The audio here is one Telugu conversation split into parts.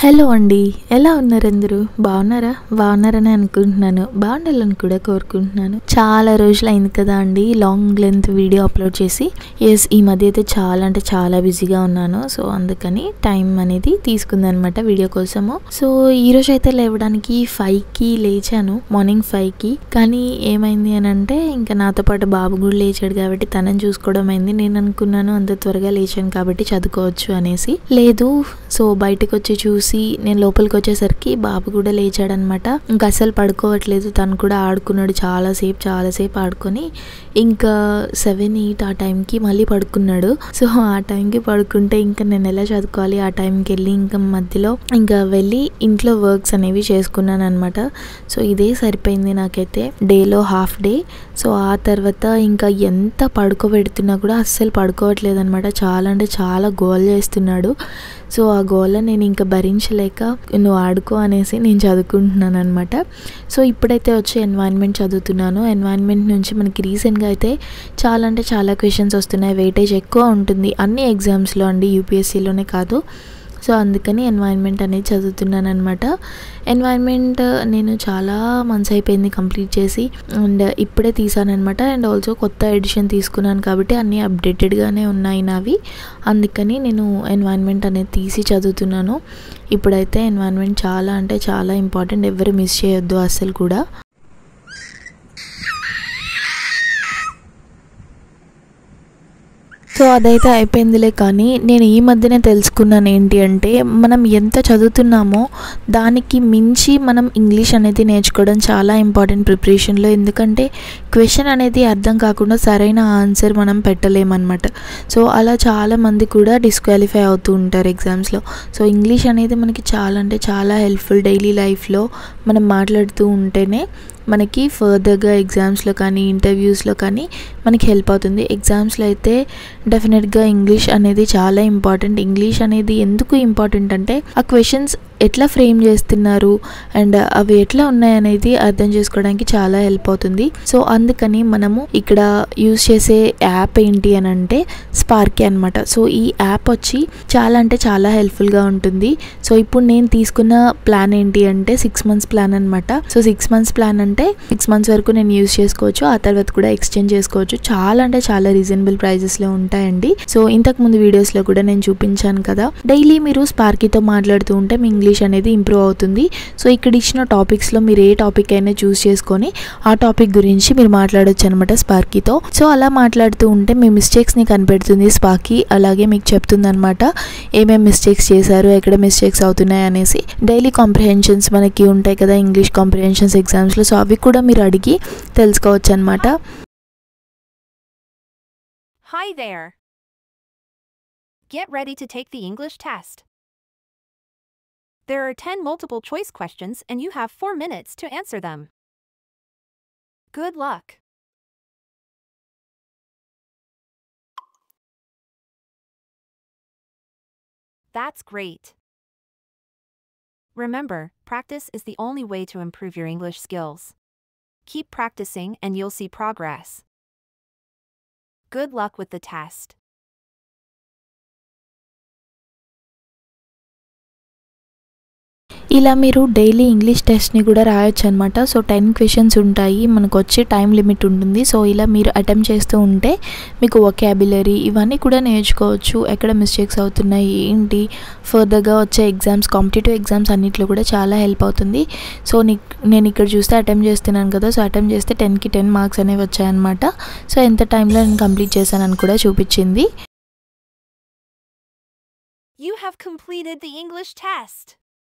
హలో అండి ఎలా ఉన్నారు అందరూ బాగున్నారా బాగున్నారని అనుకుంటున్నాను బాగుండాలని కూడా కోరుకుంటున్నాను చాలా రోజులు అయింది కదా అండి లాంగ్ లెంత్ వీడియో అప్లోడ్ చేసి ఎస్ ఈ మధ్య అయితే చాలా అంటే చాలా బిజీగా ఉన్నాను సో అందుకని టైం అనేది తీసుకుందనమాట వీడియో కోసము సో ఈ రోజు అయితే లేవడానికి ఫైవ్కి లేచాను మార్నింగ్ ఫైవ్కి కానీ ఏమైంది అని అంటే ఇంకా నాతో పాటు బాబు కూడా లేచాడు కాబట్టి తనని చూసుకోవడం అయింది నేను అనుకున్నాను అంత త్వరగా లేచాను కాబట్టి చదువుకోవచ్చు అనేసి లేదు సో బయటకు వచ్చి చూసి నేను లోపలికి వచ్చేసరికి బాబు కూడా లేచాడనమాట ఇంకా అస్సలు పడుకోవట్లేదు తను కూడా ఆడుకున్నాడు చాలాసేపు చాలాసేపు ఆడుకొని ఇంకా సెవెన్ ఎయిట్ ఆ టైంకి మళ్ళీ పడుకున్నాడు సో ఆ టైంకి పడుకుంటే ఇంకా నేను ఎలా చదువుకోవాలి ఆ టైంకి వెళ్ళి ఇంకా మధ్యలో ఇంకా వెళ్ళి ఇంట్లో వర్క్స్ అనేవి చేసుకున్నాను అనమాట సో ఇదే సరిపోయింది నాకైతే డేలో హాఫ్ డే సో ఆ తర్వాత ఇంకా ఎంత పడుకోబెడుతున్నా కూడా అస్సలు పడుకోవట్లేదు అనమాట చాలా అంటే చాలా గోల్ చేస్తున్నాడు సో ఆ గోల నేను ఇంకా భరించలేక నువ్వు ఆడుకో అనేసి నేను చదువుకుంటున్నాను అనమాట సో ఇప్పుడైతే వచ్చి ఎన్వైర్న్మెంట్ చదువుతున్నాను ఎన్వైర్న్మెంట్ నుంచి మనకి రీసెంట్గా అయితే చాలా అంటే చాలా క్వశ్చన్స్ వస్తున్నాయి వెయిటేజ్ ఎక్కువ ఉంటుంది అన్ని ఎగ్జామ్స్లో అండి యూపీఎస్సీలోనే కాదు సో అందుకని ఎన్వైర్న్మెంట్ అనేది చదువుతున్నాను అనమాట ఎన్వైర్న్మెంట్ నేను చాలా మంత్స్ అయిపోయింది కంప్లీట్ చేసి అండ్ ఇప్పుడే తీసానమాట అండ్ ఆల్సో కొత్త ఎడిషన్ తీసుకున్నాను కాబట్టి అన్నీ అప్డేటెడ్గానే ఉన్నాయి నావి అందుకని నేను ఎన్వైర్న్మెంట్ అనేది తీసి చదువుతున్నాను ఇప్పుడైతే ఎన్వైర్న్మెంట్ చాలా అంటే చాలా ఇంపార్టెంట్ ఎవరు మిస్ చేయొద్దు అస్సలు కూడా సో అదైతే అయిపోయిందిలే కానీ నేను ఈ మధ్యనే తెలుసుకున్నాను ఏంటి అంటే మనం ఎంత చదువుతున్నామో దానికి మించి మనం ఇంగ్లీష్ అనేది నేర్చుకోవడం చాలా ఇంపార్టెంట్ ప్రిపరేషన్లో ఎందుకంటే క్వశ్చన్ అనేది అర్థం కాకుండా సరైన ఆన్సర్ మనం పెట్టలేమన్నమాట సో అలా చాలామంది కూడా డిస్క్వాలిఫై అవుతూ ఉంటారు ఎగ్జామ్స్లో సో ఇంగ్లీష్ అనేది మనకి చాలా అంటే చాలా హెల్ప్ఫుల్ డైలీ లైఫ్లో మనం మాట్లాడుతూ ఉంటేనే మనకి ఫర్దర్గా ఎగ్జామ్స్లో కానీ ఇంటర్వ్యూస్లో కానీ మనకి హెల్ప్ అవుతుంది ఎగ్జామ్స్లో అయితే డెఫినెట్గా ఇంగ్లీష్ అనేది చాలా ఇంపార్టెంట్ ఇంగ్లీష్ అనేది ఎందుకు ఇంపార్టెంట్ అంటే ఆ క్వశ్చన్స్ ఎట్లా ఫ్రేమ్ చేస్తున్నారు అండ్ అవి ఎట్లా ఉన్నాయనేది అర్థం చేసుకోవడానికి చాలా హెల్ప్ అవుతుంది సో అందుకని మనము ఇక్కడ యూస్ చేసే యాప్ ఏంటి అని అంటే స్పార్కే అనమాట సో ఈ యాప్ వచ్చి చాలా అంటే చాలా హెల్ప్ఫుల్గా ఉంటుంది సో ఇప్పుడు నేను తీసుకున్న ప్లాన్ ఏంటి అంటే సిక్స్ మంత్స్ ప్లాన్ అనమాట సో సిక్స్ మంత్స్ ప్లాన్ అంటే సిక్స్ మంత్స్ వరకు నేను యూస్ చేసుకోవచ్చు ఆ తర్వాత కూడా ఎక్స్చేంజ్ చేసుకోవచ్చు చాలా అంటే చాలా రీజనబుల్ ప్రైజెస్లో ఉంటాయండి సో ఇంతకు ముందు వీడియోస్లో కూడా నేను చూపించాను కదా డైలీ మీరు స్పార్కీతో మాట్లాడుతూ ఉంటే మీ ఇంగ్లీష్ అనేది ఇంప్రూవ్ అవుతుంది సో ఇక్కడ ఇచ్చిన టాపిక్స్లో మీరు ఏ టాపిక్ అయినా చూస్ చేసుకొని ఆ టాపిక్ గురించి మీరు మాట్లాడొచ్చు అనమాట స్పార్కీతో సో అలా మాట్లాడుతూ ఉంటే మీ మిస్టేక్స్ని కనిపెడుతుంది స్పార్కీ అలాగే మీకు చెప్తుంది అనమాట ఏమేమి మిస్టేక్స్ చేశారు ఎక్కడ మిస్టేక్స్ అవుతున్నాయి అనేసి డైలీ కాంప్రిహెన్షన్స్ మనకి ఉంటాయి కదా ఇంగ్లీష్ కాంప్రిహెన్షన్స్ ఎగ్జామ్స్లో సో అవి కూడా మీరు అడిగి తెలుసుకోవచ్చు అనమాట Hi there. Get ready to take the English test. There are 10 multiple choice questions and you have 4 minutes to answer them. Good luck. That's great. Remember, practice is the only way to improve your English skills. Keep practicing and you'll see progress. Good luck with the test. ఇలా మీరు డైలీ ఇంగ్లీష్ టెస్ట్ని కూడా రాయొచ్చు అనమాట సో టెన్ క్వశ్చన్స్ ఉంటాయి మనకు వచ్చే టైం లిమిట్ ఉంటుంది సో ఇలా మీరు అటెంప్ట్ చేస్తూ ఉంటే మీకు ఒకాబులరీ ఇవన్నీ కూడా నేర్చుకోవచ్చు ఎక్కడ మిస్టేక్స్ అవుతున్నాయి ఏంటి ఫర్దర్గా వచ్చే ఎగ్జామ్స్ కాంపిటేటివ్ ఎగ్జామ్స్ అన్నిట్లో కూడా చాలా హెల్ప్ అవుతుంది సో నేను ఇక్కడ చూస్తే అటెంప్ట్ చేస్తున్నాను కదా సో అటెంప్ట్ చేస్తే టెన్కి టెన్ మార్క్స్ అనేవి వచ్చాయన్నమాట సో ఎంత టైంలో నేను కంప్లీట్ చేశానని కూడా చూపించింది You have completed the English test.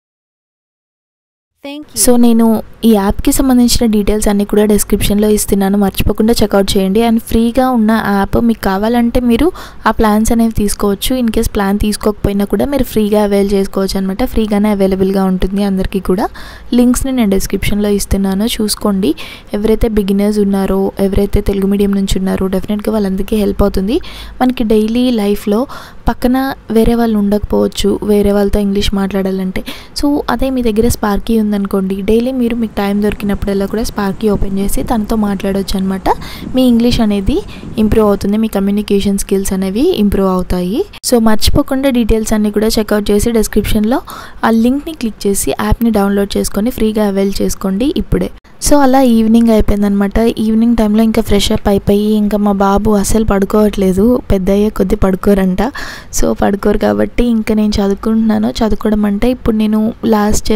Thank you. So నేను ఈ యాప్కి సంబంధించిన డీటెయిల్స్ అన్నీ కూడా డిస్క్రిప్షన్లో ఇస్తున్నాను మర్చిపోకుండా చెక్అవుట్ చేయండి అండ్ ఫ్రీగా ఉన్న యాప్ మీకు కావాలంటే మీరు ఆ ప్లాన్స్ అనేవి తీసుకోవచ్చు ఇన్ కేస్ ప్లాన్ తీసుకోకపోయినా కూడా మీరు ఫ్రీగా అవైల్ చేసుకోవచ్చు అనమాట ఫ్రీగానే అవైలబుల్గా ఉంటుంది అందరికీ కూడా లింక్స్ని నేను డిస్క్రిప్షన్లో ఇస్తున్నాను చూసుకోండి ఎవరైతే బిగినర్స్ ఉన్నారో ఎవరైతే తెలుగు మీడియం నుంచి ఉన్నారో డెఫినెట్గా వాళ్ళందరికీ హెల్ప్ అవుతుంది మనకి డైలీ లైఫ్లో పక్కన వేరే వాళ్ళు ఉండకపోవచ్చు వేరే వాళ్ళతో ఇంగ్లీష్ మాట్లాడాలంటే సో అదే మీ దగ్గర స్పార్కీ ఉంది ఉందనుకోండి డైలీ మీరు మీకు టైం దొరికినప్పుడల్లా కూడా స్పార్కీ ఓపెన్ చేసి తనతో మాట్లాడవచ్చు అనమాట మీ ఇంగ్లీష్ అనేది ఇంప్రూవ్ అవుతుంది మీ కమ్యూనికేషన్ స్కిల్స్ అనేవి ఇంప్రూవ్ అవుతాయి సో మర్చిపోకుండా డీటెయిల్స్ అన్నీ కూడా చెక్అవుట్ చేసి డిస్క్రిప్షన్లో ఆ లింక్ని క్లిక్ చేసి యాప్ని డౌన్లోడ్ చేసుకొని ఫ్రీగా అవైల్ చేసుకోండి ఇప్పుడే సో అలా ఈవినింగ్ అయిపోయిందనమాట ఈవినింగ్ టైంలో ఇంకా ఫ్రెష్ అప్ అయిపోయి ఇంకా మా బాబు అసలు పడుకోవట్లేదు పెద్ద అయ్యే కొద్ది పడుకోరంట సో పడుకోరు కాబట్టి ఇంకా నేను చదువుకుంటున్నాను చదువుకోవడం అంటే ఇప్పుడు నేను లాస్ట్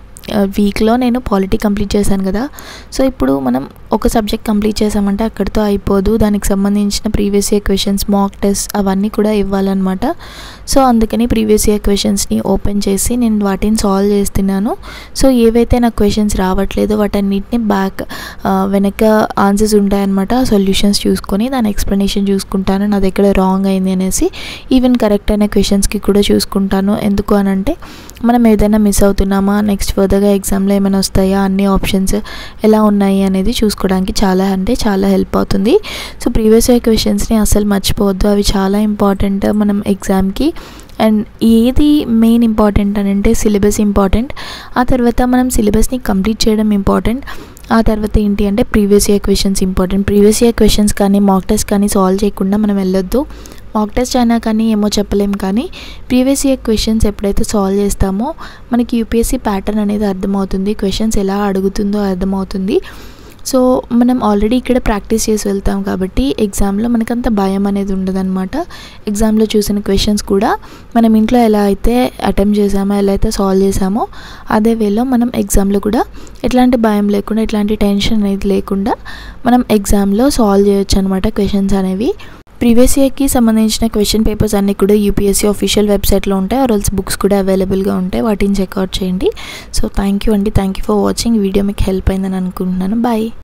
వీక్లో నేను పాలిటీ కంప్లీట్ చేశాను కదా సో ఇప్పుడు మనం ఒక సబ్జెక్ట్ కంప్లీట్ చేసామంటే అక్కడితో అయిపోదు దానికి సంబంధించిన previous year questions mock test అవన్నీ కూడా ఇవ్వాలన్నమాట సో అందుకని ప్రీవియస్ ఇయర్ క్వశ్చన్స్ని ఓపెన్ చేసి నేను వాటిని సాల్వ్ చేస్తున్నాను సో ఏవైతే నాకు క్వశ్చన్స్ రావట్లేదో వాటన్నిటిని బ్యాక్ వెనక ఆన్సర్స్ ఉంటాయన్నమాట సొల్యూషన్స్ చూసుకొని దాని ఎక్స్ప్లెనేషన్ చూసుకుంటాను నా దగ్గర రాంగ్ అయింది అనేసి ఈవెన్ కరెక్ట్ అయిన క్వశ్చన్స్కి కూడా చూసుకుంటాను ఎందుకు అని అంటే మనం ఏదైనా మిస్ అవుతున్నామా నెక్స్ట్ ఫర్దర్గా ఎగ్జామ్లో ఏమైనా వస్తాయా అన్ని ఆప్షన్స్ ఎలా ఉన్నాయి అనేది చూసుకోవడానికి చాలా అంటే చాలా హెల్ప్ అవుతుంది సో ప్రీవియస్ ఇయర్ క్వశ్చన్స్ని అసలు మర్చిపోవద్దు అవి చాలా ఇంపార్టెంట్ మనం ఎగ్జామ్కి అండ్ ఏది మెయిన్ ఇంపార్టెంట్ అని అంటే సిలబస్ ఇంపార్టెంట్ ఆ తర్వాత మనం సిలబస్ని కంప్లీట్ చేయడం ఇంపార్టెంట్ ఆ తర్వాత ఏంటి అంటే previous year questions important previous year questions కానీ మాక్ టెస్ట్ కానీ సాల్వ్ చేయకుండా మనం వెళ్ళొద్దు మాక్ టెస్ట్ అయినా కానీ ఏమో చెప్పలేం కానీ ప్రీవియస్ ఇయర్ క్వశ్చన్స్ ఎప్పుడైతే సాల్వ్ చేస్తామో మనకి యూపీఎస్సీ ప్యాటర్న్ అనేది అర్థమవుతుంది క్వశ్చన్స్ ఎలా అడుగుతుందో అర్థమవుతుంది సో మనం ఆల్రెడీ ఇక్కడ ప్రాక్టీస్ చేసి వెళ్తాం కాబట్టి ఎగ్జామ్లో మనకంత భయం అనేది ఉండదన్నమాట ఎగ్జామ్లో చూసిన క్వశ్చన్స్ కూడా మనం ఇంట్లో ఎలా అయితే అటెంప్ట్ చేసామో ఎలా అయితే సాల్వ్ చేసామో అదే వేలో మనం ఎగ్జామ్లో కూడా ఎట్లాంటి భయం లేకుండా ఎట్లాంటి టెన్షన్ అనేది లేకుండా మనం ఎగ్జామ్లో సాల్వ్ చేయొచ్చు అనమాట క్వశ్చన్స్ అనేవి ప్రీవియస్ ఇయర్కి సంబంధించిన క్వశ్చన్ పేపర్స్ అన్నీ కూడా యూపీఎస్సీ అఫీషియల్ వెబ్సైట్లో ఉంటాయి ఆర్ఎల్స్ బుక్స్ కూడా అవైలబుల్గా ఉంటాయి వాటిని చెక్అవుట్ చేయండి సో థ్యాంక్ యూ అండి thank you for watching video మీకు హెల్ప్ అయిందని అనుకుంటున్నాను బాయ్